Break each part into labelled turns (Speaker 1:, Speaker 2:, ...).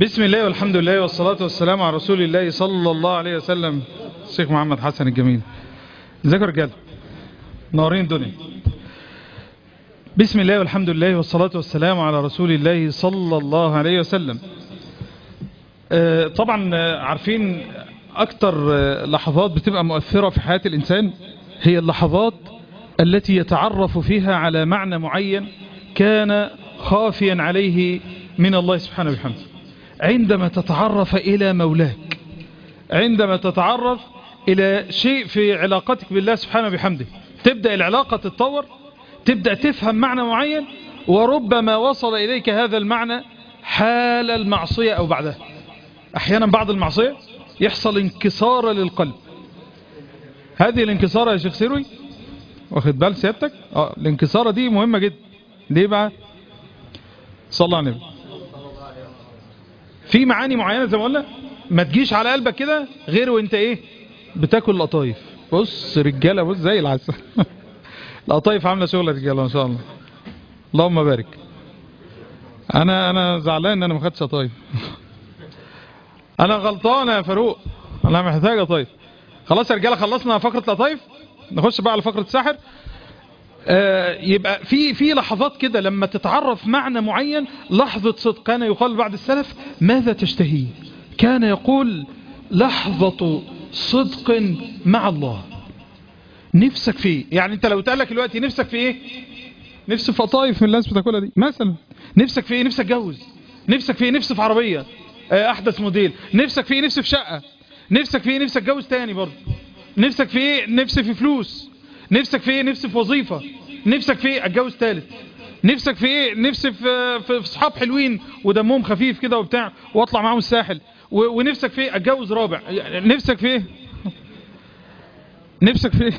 Speaker 1: بسم الله والحمد لله والصلاة والسلام على رسول الله صلى الله عليه وسلم الشيخ محمد حسن الجميل ازيكم يا رجاله نارين دنيا بسم الله والحمد لله والصلاة والسلام على رسول الله صلى الله عليه وسلم آه، طبعا آه، عارفين أكتر آه، لحظات بتبقى مؤثرة في حياة الإنسان هي اللحظات التي يتعرف فيها على معنى معين كان خافيا عليه من الله سبحانه وبحمده عندما تتعرف إلى مولاك عندما تتعرف إلى شيء في علاقتك بالله سبحانه وبحمده تبدأ العلاقة تتطور تبدأ تفهم معنى معين وربما وصل إليك هذا المعنى حال المعصية أو بعدها أحيانا بعد المعصية يحصل انكسار للقلب هذه الانكسارة يا شيخ سيروي واخد بال سيادتك اه الانكسارة دي مهمة جدا ليه بقى صلى الله عليه وسلم في معاني معينة زي ما قلنا ما تجيش على قلبك كده غير وانت ايه بتاكل القطايف بص رجالة بص زي العسل القطايف عاملة شغل يا رجالة ما شاء الله اللهم بارك انا انا زعلان ان انا ما خدتش قطايف انا غلطان يا فاروق انا محتاج قطايف خلاص يا رجاله خلصنا فقره القطايف نخش بقى على فقره الساحر آه يبقى في في لحظات كده لما تتعرف معنى معين لحظه صدق كان يقال بعد السلف ماذا تشتهي كان يقول لحظه صدق مع الله نفسك فيه يعني انت لو اتقال لك دلوقتي نفسك في ايه نفسي في قطايف من اللي الناس بتاكلها دي مثلا نفسك في ايه نفسك اتجوز نفسك في ايه نفسي في عربيه آه، احدث موديل نفسك في ايه نفسي في شقه نفسك في ايه نفسك اتجوز تاني برضه نفسك في ايه نفسي في فلوس نفسك في ايه نفسي في وظيفه نفسك في ايه اتجوز تالت نفسك في ايه نفسي في في في صحاب حلوين ودمهم خفيف كده وبتاع واطلع معاهم الساحل و- ونفسك في ايه اتجوز رابع يعني نفسك في ايه نفسك في ايه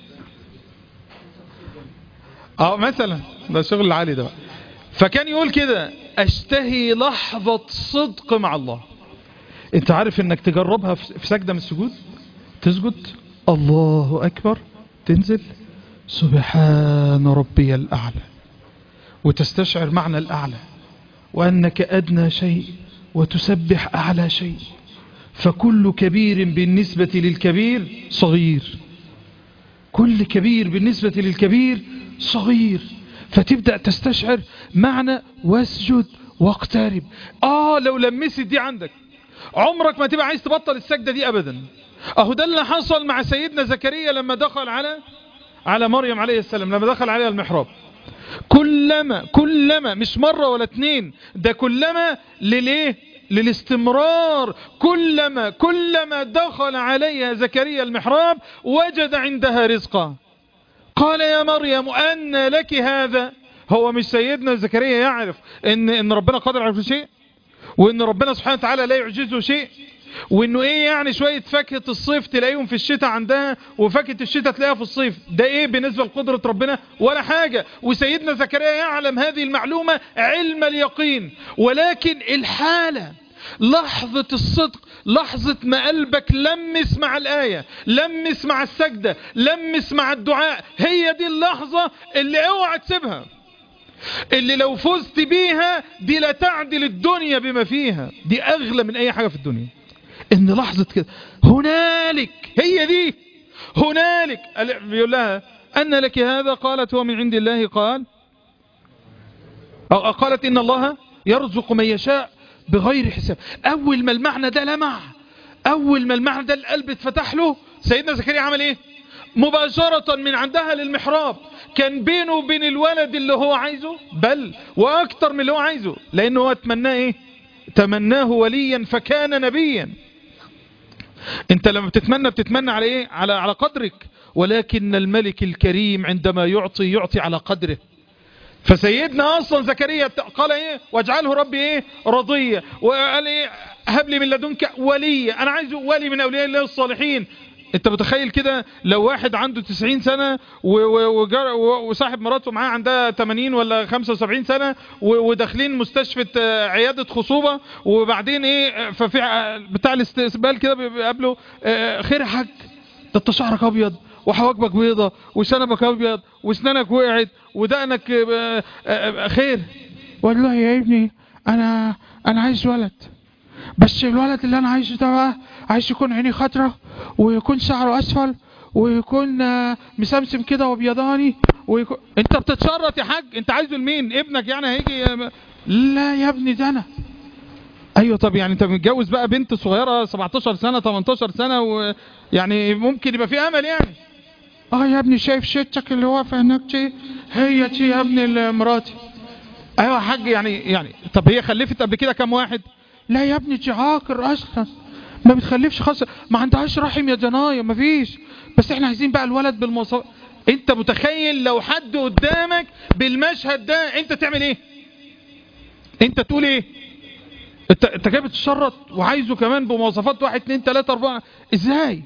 Speaker 1: اه مثلا ده الشغل العالي ده بقى. فكان يقول كده اشتهي لحظة صدق مع الله انت عارف انك تجربها في في سجدة من السجود تسجد الله اكبر تنزل سبحان ربي الاعلى وتستشعر معنى الاعلى وانك ادنى شيء وتسبح اعلى شيء فكل كبير بالنسبة للكبير صغير كل كبير بالنسبة للكبير صغير فتبدأ تستشعر معنى واسجد واقترب آه لو لمست دي عندك عمرك ما تبقى عايز تبطل السجدة دي أبدا أهو ده اللي حصل مع سيدنا زكريا لما دخل على على مريم عليه السلام لما دخل عليها المحراب كلما كلما مش مرة ولا اتنين ده كلما لليه للاستمرار كلما كلما دخل عليها زكريا المحراب وجد عندها رزقا قال يا مريم أن لك هذا هو مش سيدنا زكريا يعرف ان, إن ربنا قادر على كل شيء وان ربنا سبحانه وتعالى لا يعجزه شيء وانه ايه يعني شوية فاكهة الصيف تلاقيهم في الشتاء عندها وفاكهة الشتاء تلاقيها في الصيف ده ايه بالنسبة لقدرة ربنا ولا حاجة وسيدنا زكريا يعلم هذه المعلومة علم اليقين ولكن الحالة لحظة الصدق لحظة ما قلبك لمس مع الآية لمس مع السجدة لمس مع الدعاء هي دي اللحظة اللي اوعى تسيبها اللي لو فزت بيها دي لا تعدل الدنيا بما فيها دي أغلى من أي حاجة في الدنيا إن لحظة كده هنالك هي دي هنالك قال- بيقول لها أن لك هذا قالت هو من عند الله قال أو قالت إن الله يرزق من يشاء بغير حساب أول ما المعنى ده لمع أول ما المعنى ده القلب اتفتح له سيدنا زكريا عمل إيه مباشرة من عندها للمحراب كان بينه وبين الولد اللي هو عايزه بل وأكتر من اللي هو عايزه لأنه هو تمناه إيه تمناه وليا فكان نبيا انت لما بتتمنى بتتمنى على ايه على على قدرك ولكن الملك الكريم عندما يعطي يعطي على قدره فسيدنا اصلا زكريا قال ايه واجعله ربي ايه رضية وقال ايه هب لي من لدنك وليا انا عايز ولي من اولياء الله الصالحين انت متخيل كده لو واحد عنده 90 سنة و- و- وجار- و- وصاحب مراته معاه عندها 80 ولا 75 سنة و- وداخلين مستشفى آه، عيادة خصوبة وبعدين ايه ففي ع- بتاع الاستقبال كده بيقابله آه، خير يا حاج ده انت شعرك ابيض وحواجبك بيضة وشنبك ابيض واسنانك وقعت ودقنك آه، آه، خير والله يا ابني انا انا عايز ولد
Speaker 2: بس الولد اللي انا عايزه ده بقى عايز يكون عينيه خضرة ويكون شعره اصفر ويكون آه، مسمسم كده وابيضاني ويكون
Speaker 1: انت بتتشرط يا حاج انت عايزه لمين ابنك يعني هيجي
Speaker 2: لا يا ابني ده انا
Speaker 1: ايوه طب يعني انت متجوز بقى بنت صغيره 17 سنه 18 سنه ويعني ممكن يبقى في امل يعني
Speaker 2: اه يا ابني شايف شتك اللي واقفه هناك دي هي دي يا ابني اللي مراتي
Speaker 1: ايوه يا حاج يعني يعني طب هي خلفت قبل كده كام واحد
Speaker 2: لا يا ابني دي عاقر اصلا ما بتخلفش خالص ما عندهاش رحم يا جناية ما فيش بس احنا عايزين بقى الولد بالمواصفات
Speaker 1: انت متخيل لو حد قدامك بالمشهد ده انت تعمل ايه انت تقول ايه انت انت جاي بتشرط وعايزه كمان بمواصفات واحد اتنين تلاتة اربعة ازاي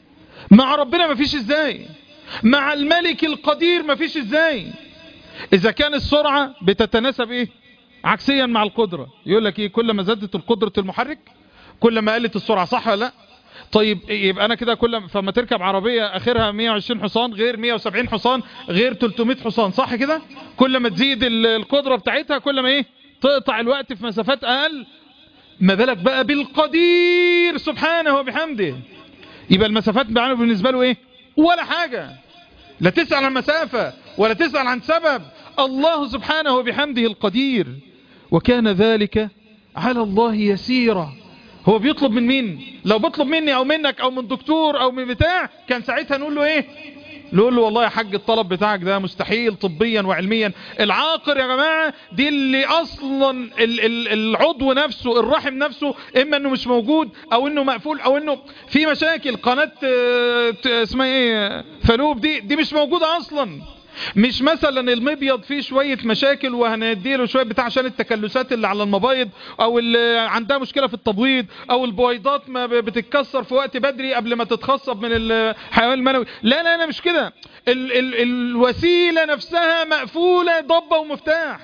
Speaker 1: مع ربنا مفيش ازاي مع الملك القدير مفيش ازاي اذا كان السرعة بتتناسب ايه عكسيا مع القدرة يقول لك ايه كل ما زادت القدرة المحرك كل ما قلت السرعة صح ولا لا طيب يبقى انا كده كل فما تركب عربية اخرها 120 حصان غير 170 حصان غير 300 حصان صح كده كل ما تزيد ال- القدرة بتاعتها كل ما ايه تقطع الوقت في مسافات اقل ما بالك بقى بالقدير سبحانه وبحمده يبقى المسافات بعنه بالنسبة له ايه ولا حاجة لا تسأل عن مسافة ولا تسأل عن سبب الله سبحانه وبحمده القدير وكان ذلك على الله يسيرا هو بيطلب من مين لو بيطلب مني او منك او من دكتور او من بتاع كان ساعتها نقول له ايه نقول له والله يا حاج الطلب بتاعك ده مستحيل طبيا وعلميا العاقر يا جماعة دي اللي اصلا ال ال العضو نفسه الرحم نفسه اما انه مش موجود او انه مقفول او انه في مشاكل قناة آه، ت- اسمها ايه فلوب دي دي مش موجودة اصلا مش مثلا المبيض فيه شوية مشاكل وهنديله شوية بتاع عشان التكلسات اللي على المبايض او اللي عندها مشكلة في التبويض او البويضات ما ب- بتتكسر في وقت بدري قبل ما تتخصب من الحيوان المنوي لا لا لا مش كده ال ال الوسيلة نفسها مقفولة ضبة ومفتاح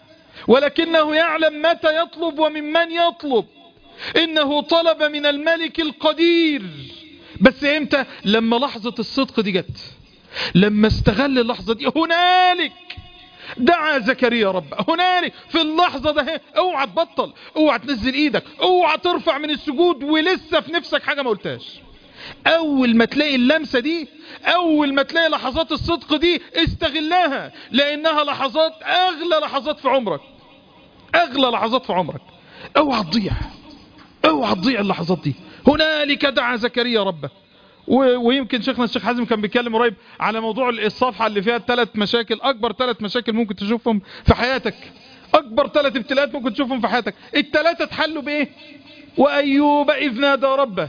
Speaker 1: ولكنه يعلم متى يطلب ومن من يطلب انه طلب من الملك القدير بس امتى لما لحظة الصدق دي جت لما استغل اللحظة دي هنالك دعا زكريا رب هنالك في اللحظة ده هي، اوعى تبطل اوعى تنزل ايدك اوعى ترفع من السجود ولسه في نفسك حاجة ما قلتهاش اول ما تلاقي اللمسة دي اول ما تلاقي لحظات الصدق دي استغلها لانها لحظات اغلى لحظات في عمرك اغلى لحظات في عمرك اوعى تضيع اوعى تضيع اللحظات دي هنالك دعا زكريا ربه و- ويمكن شيخنا الشيخ حازم كان بيتكلم قريب على موضوع الصفحة اللي فيها ثلاث مشاكل اكبر ثلاث مشاكل ممكن تشوفهم في حياتك اكبر ثلاث ابتلاءات ممكن تشوفهم في حياتك الثلاثة اتحلوا بايه وايوب اذ نادى ربه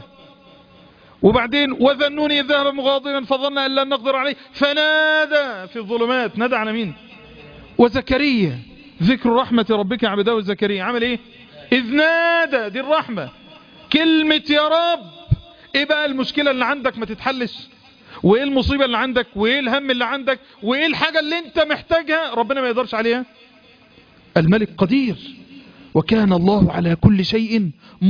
Speaker 1: وبعدين وذنوني إذ ذهب مغاضبا فظن أن لن نقدر عليه فنادى في الظلمات نادى على مين وزكريا ذكر رحمة ربك عبده زكريا عمل ايه إذ نادى دي الرحمة كلمة يا رب ايه بقى المشكلة اللي عندك ما تتحلش وايه المصيبة اللي عندك وايه الهم اللي عندك وايه الحاجة اللي انت محتاجها ربنا ما يقدرش عليها الملك قدير وكان الله على كل شيء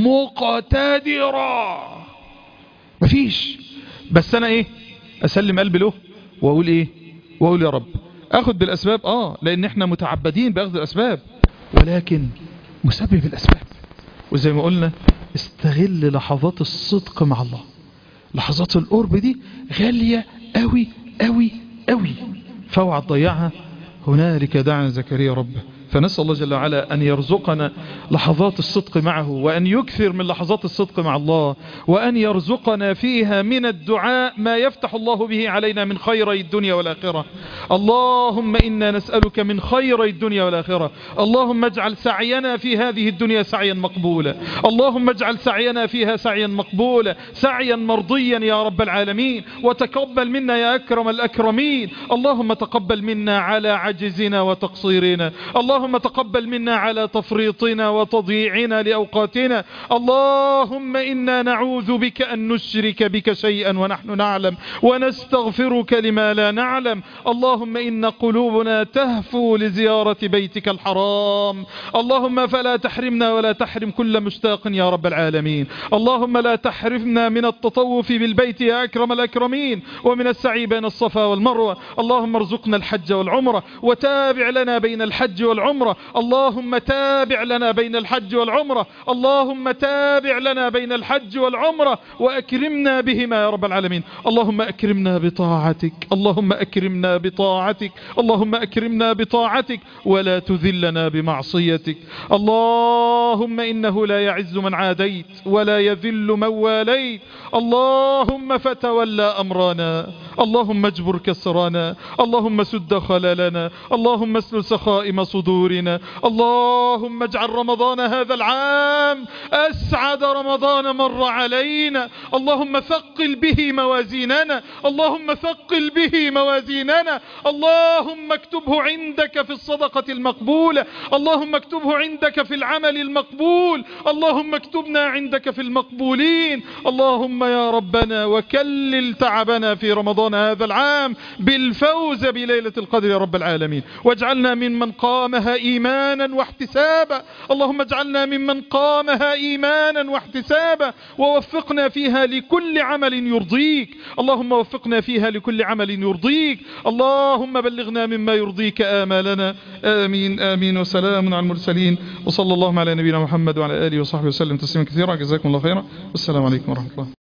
Speaker 1: مقتدرا مفيش بس انا ايه اسلم قلبي له واقول ايه واقول يا رب اخد بالاسباب اه لان احنا متعبدين باخذ الاسباب ولكن مسبب الاسباب وزي ما قلنا استغل لحظات الصدق مع الله لحظات القرب دي غالية قوي قوي قوي فاوعى تضيعها هنالك دعا زكريا ربه فنسأل الله جل وعلا أن يرزقنا لحظات الصدق معه وأن يكثر من لحظات الصدق مع الله وأن يرزقنا فيها من الدعاء ما يفتح الله به علينا من خيري الدنيا والآخرة اللهم إنا نسألك من خيري الدنيا والآخرة اللهم اجعل سعينا في هذه الدنيا سعيا مقبولا اللهم اجعل سعينا فيها سعيا مقبولا سعيا مرضيا يا رب العالمين وتقبل منا يا أكرم الأكرمين اللهم تقبل منا على عجزنا وتقصيرنا اللهم تقبل منا على تفريطنا وتضييعنا لأوقاتنا اللهم إنا نعوذ بك أن نشرك بك شيئا ونحن نعلم ونستغفرك لما لا نعلم اللهم إن قلوبنا تهفو لزيارة بيتك الحرام اللهم فلا تحرمنا ولا تحرم كل مشتاق يا رب العالمين اللهم لا تحرمنا من التطوف بالبيت يا أكرم الأكرمين ومن السعي بين الصفا والمروة اللهم ارزقنا الحج والعمرة وتابع لنا بين الحج والعمرة والعمرة اللهم تابع لنا بين الحج والعمرة اللهم تابع لنا بين الحج والعمرة وأكرمنا بهما يا رب العالمين اللهم أكرمنا بطاعتك اللهم أكرمنا بطاعتك اللهم أكرمنا بطاعتك ولا تذلنا بمعصيتك اللهم إنه لا يعز من عاديت ولا يذل من واليت اللهم فتولى أمرنا اللهم اجبر كسرنا اللهم سد خللنا اللهم اسل سخائم صدورنا اللهم اجعل رمضان هذا العام أسعد رمضان مر علينا اللهم ثقل به موازيننا اللهم ثقل به موازيننا اللهم اكتبه عندك في الصدقة المقبولة اللهم اكتبه عندك في العمل المقبول اللهم اكتبنا عندك في المقبولين اللهم يا ربنا وكلل تعبنا في رمضان هذا العام بالفوز بليلة القدر يا رب العالمين واجعلنا ممن قامها إيمانا واحتسابا اللهم اجعلنا ممن قامها إيمانا واحتسابا ووفقنا فيها لكل عمل يرضيك اللهم وفقنا فيها لكل عمل يرضيك اللهم بلغنا مما يرضيك آمالنا آمين آمين وسلام على المرسلين وصلى الله على نبينا محمد وعلى آله وصحبه وسلم تسليما كثيرا جزاكم الله خيرا والسلام عليكم ورحمة الله